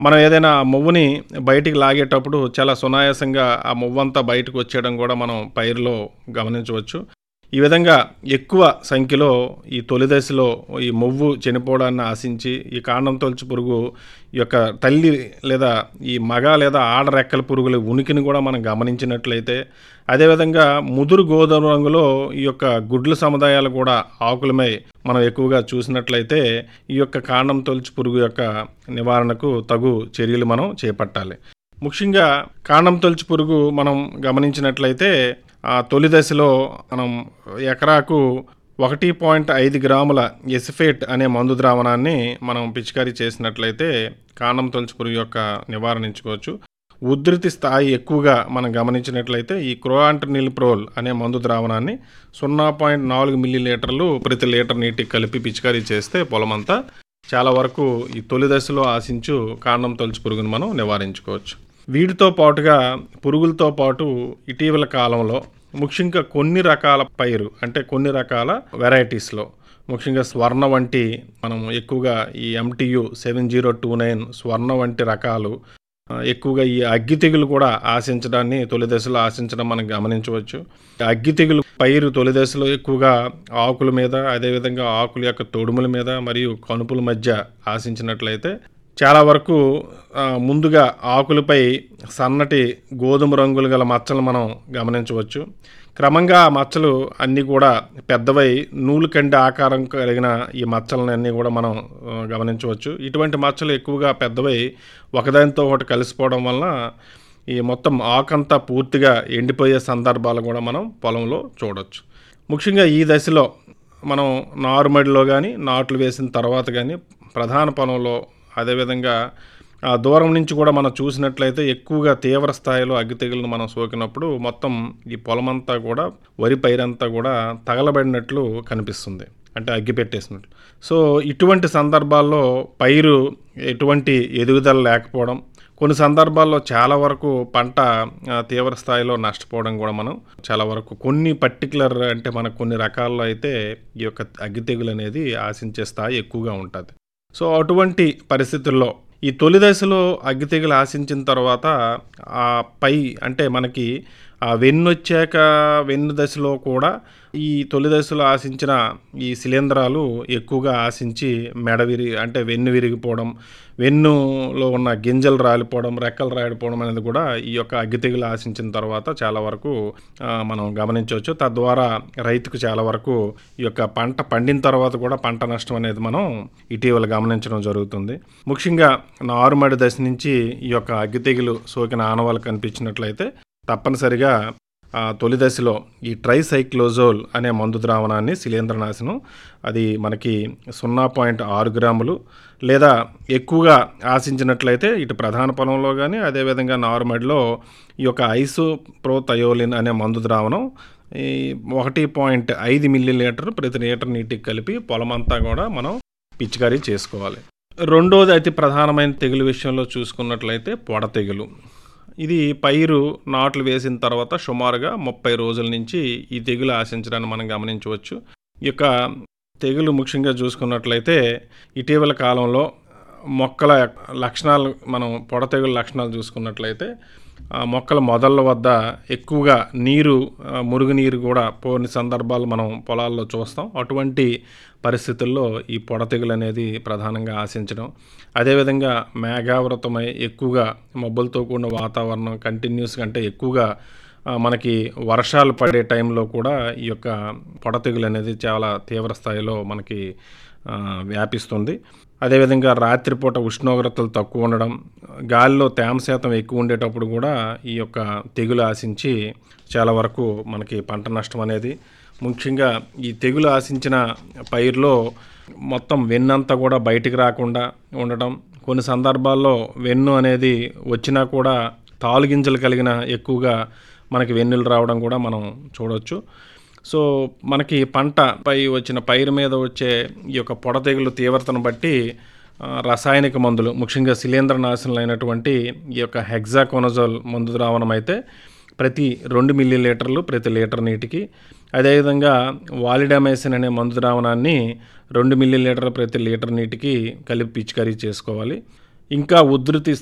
మనం ఏదైనా ఆ మువ్వుని బయటికి లాగేటప్పుడు చాలా సునాయాసంగా ఆ మువ్వంతా బయటకు వచ్చేయడం కూడా మనం పైరులో గమనించవచ్చు ఈ విధంగా ఎక్కువ సంఖ్యలో ఈ తొలి దశలో ఈ మొవ్వు చనిపోవడాన్ని ఆశించి ఈ కాండం తొలచి పురుగు ఈ యొక్క తల్లి లేదా ఈ మగ లేదా ఆడ రెక్కల పురుగుల ఉనికిని కూడా మనం గమనించినట్లయితే అదేవిధంగా ముదురు గోధుమ రంగులో ఈ యొక్క గుడ్ల సముదాయాలు కూడా ఆకులమై మనం ఎక్కువగా చూసినట్లయితే ఈ యొక్క కాండం తొలచి పురుగు యొక్క నివారణకు తగు చర్యలు మనం చేపట్టాలి ముఖ్యంగా కాండం తొలచి పురుగు మనం గమనించినట్లయితే ఆ తొలి దశలో మనం ఎకరాకు ఒకటి పాయింట్ ఐదు గ్రాముల ఎసిఫేట్ అనే మందు ద్రావణాన్ని మనం పిచికారీ చేసినట్లయితే కాండం తొలచి పురుగు యొక్క నివారించుకోవచ్చు ఉధృతి స్థాయి ఎక్కువగా మనం గమనించినట్లయితే ఈ క్రోయాంటనిల్ప్రోల్ అనే మందు ద్రావణాన్ని సున్నా పాయింట్ నాలుగు మిల్లీ లీటర్లు ప్రతి లీటర్ నీటికి కలిపి పిచికారీ చేస్తే పొలమంతా చాలా వరకు ఈ తొలి దశలో ఆశించు కాండం తొలచి పురుగును మనం నివారించుకోవచ్చు వీటితో పాటుగా పురుగులతో పాటు ఇటీవల కాలంలో ముఖ్యంగా కొన్ని రకాల పైరు అంటే కొన్ని రకాల వెరైటీస్లో ముఖ్యంగా స్వర్ణ వంటి మనం ఎక్కువగా ఈ MTU seven zero two nine Swarna వంటి రకాలు ఆ, ఎక్కువగా ఈ అగ్గి తెగులు కూడా ఆశించడాన్ని తొలి దశలో ఆశించడం మనం గమనించవచ్చు అగ్గి తెగులు పైరు తొలి దశలో ఎక్కువగా ఆకుల మీద అదేవిధంగా ఆకుల యొక్క తొడుముల మీద మరియు కనుపుల మధ్య ఆశించినట్లయితే చాలా వరకు ఆ, ముందుగా ఆకులపై సన్నటి గోధుమ రంగులు గల మచ్చలు మనం గమనించవచ్చు క్రమంగా ఆ మచ్చలు అన్నీ కూడా పెద్దవై నూలు కండి ఆకారం కలిగిన ఈ మచ్చలను అన్నీ కూడా మనం ఆ, గమనించవచ్చు ఇటువంటి మచ్చలు ఎక్కువగా పెద్దవై ఒకదానితో ఒకటి కలిసిపోవడం వలన ఈ మొత్తం ఆకంతా పూర్తిగా ఎండిపోయే సందర్భాలు కూడా మనం పొలంలో చూడొచ్చు ముఖ్యంగా ఈ దశలో మనం నారుమడిలో కానీ నాట్లు వేసిన తర్వాత కానీ ప్రధాన పొలంలో అదేవిధంగా ఆ దూరం నుంచి కూడా మనం చూసినట్లయితే ఎక్కువగా తీవ్ర స్థాయిలో అగ్గి తెగులను మనం సోకినప్పుడు మొత్తం ఈ పొలమంతా కూడా వరి పైరంతా కూడా తగలబడినట్లు కనిపిస్తుంది అంటే అగ్గి పెట్టేసినట్లు సో ఇటువంటి సందర్భాల్లో పైరు ఎటువంటి ఎదుగుదల లేకపోవడం కొన్ని సందర్భాల్లో చాలా వరకు పంట ఆ, తీవ్ర స్థాయిలో నష్టపోవడం కూడా మనం చాలా వరకు కొన్ని పర్టికులర్ అంటే మనకు కొన్ని రకాల్లో అయితే ఈ యొక్క అగ్గి తెగులు అనేది ఆశించే స్థాయి ఎక్కువగా ఉంటుంది సో అటువంటి పరిస్థితుల్లో ఈ తొలి దశలో అగ్గి తెగులు ఆశించిన తర్వాత ఆ పై అంటే మనకి ఆ వెన్ను వచ్చాక వెన్ను దశలో కూడా ఈ తొలి దశలో ఆశించిన ఈ శిలీంధ్రాలు ఎక్కువగా ఆశించి మెడ విరి అంటే వెన్ను విరిగిపోవడం వెన్నులో ఉన్న గింజలు రాలిపోవడం రెక్కలు రాలిపోవడం అనేది కూడా ఈ యొక్క అగ్గి తెగులు ఆశించిన తర్వాత చాలా వరకు ఆ, మనం గమనించవచ్చు తద్వారా రైతుకు చాలా వరకు ఈ యొక్క పంట పండిన తర్వాత కూడా పంట నష్టం అనేది మనం ఇటీవల గమనించడం జరుగుతుంది ముఖ్యంగా నారుమడి దశ నుంచి ఈ యొక్క అగ్గి తెగులు సోకిన ఆనవాళ్ళు కనిపించినట్లయితే తప్పనిసరిగా ఆ తొలి దశలో ఈ ట్రైసైక్లోజోల్ అనే మందు ద్రావణాన్ని శిలీంద్రనాశనం అది మనకి సున్నా పాయింట్ ఆరు గ్రాములు లేదా ఎక్కువగా ఆశించినట్లయితే ఇటు ప్రధాన పొలంలో కానీ అదేవిధంగా నార్మడిలో ఈ యొక్క ఐసోప్రోథయోలిన్ అనే మందు ద్రావణం ఈ ఒకటి పాయింట్ ఐదు మిల్లీ లీటర్ ప్రతి లీటర్ నీటికి కలిపి పొలమంతా కూడా మనం పిచికారీ చేసుకోవాలి రెండోది అతి ప్రధానమైన తెగులు విషయంలో చూసుకున్నట్లయితే పొడ తెగులు ఇది పైరు నాట్లు వేసిన తర్వాత సుమారుగా ముప్పై రోజుల నుంచి ఈ తెగులు ఆశించడాన్ని మనం గమనించవచ్చు ఈ యొక్క తెగులు ముఖ్యంగా చూసుకున్నట్లయితే ఇటీవల కాలంలో మొక్కల లక్షణాలు మనం పొడ తెగులు లక్షణాలు చూసుకున్నట్లయితే ఆ మొక్కల మొదళ్ళ వద్ద ఎక్కువగా నీరు ఆ, మురుగునీరు కూడా పోని సందర్భాలు మనం పొలాల్లో చూస్తాం అటువంటి పరిస్థితుల్లో ఈ పొడ తెగులు అనేది ప్రధానంగా ఆశించడం అదేవిధంగా మేఘావృతమై ఎక్కువగా మబ్బులతో కూడిన వాతావరణం కంటిన్యూస్ అంటే ఎక్కువగా ఆ, మనకి వర్షాలు పడే టైంలో కూడా ఈ యొక్క పొడ తెగులు అనేది చాలా తీవ్ర స్థాయిలో మనకి ఆ, వ్యాపిస్తుంది అదేవిధంగా రాత్రిపూట ఉష్ణోగ్రతలు తక్కువ ఉండడం గాలిలో తేమ శాతం ఎక్కువ ఉండేటప్పుడు కూడా ఈ యొక్క తెగులు ఆశించి చాలా వరకు మనకి పంట నష్టం అనేది ముఖ్యంగా ఈ తెగులు ఆశించిన పైరులో మొత్తం వెన్నంతా కూడా బయటికి రాకుండా ఉండటం కొన్ని సందర్భాల్లో వెన్ను అనేది వచ్చినా కూడా తాలుగింజలు కలిగిన ఎక్కువగా మనకి వెన్నులు రావడం కూడా మనం చూడవచ్చు సో మనకి పంటపై వచ్చిన పైరు మీద వచ్చే ఈ యొక్క పొడ తెగులు తీవ్రతను బట్టి ఆ, రసాయనిక మందులు ముఖ్యంగా శిలీంద్ర నాశనలు అయినటువంటి ఈ యొక్క హెగ్జాకోనజోల్ మందు ద్రావణం అయితే ప్రతి రెండు మిల్లీ లీటర్లు ప్రతి లీటర్ నీటికి అదేవిధంగా వాలిడామైసిన్ అనే మందు ద్రావణాన్ని రెండు మిల్లీ లీటర్ ప్రతి లీటర్ నీటికి కలిపి పిచికారీ చేసుకోవాలి ఇంకా ఉధృతి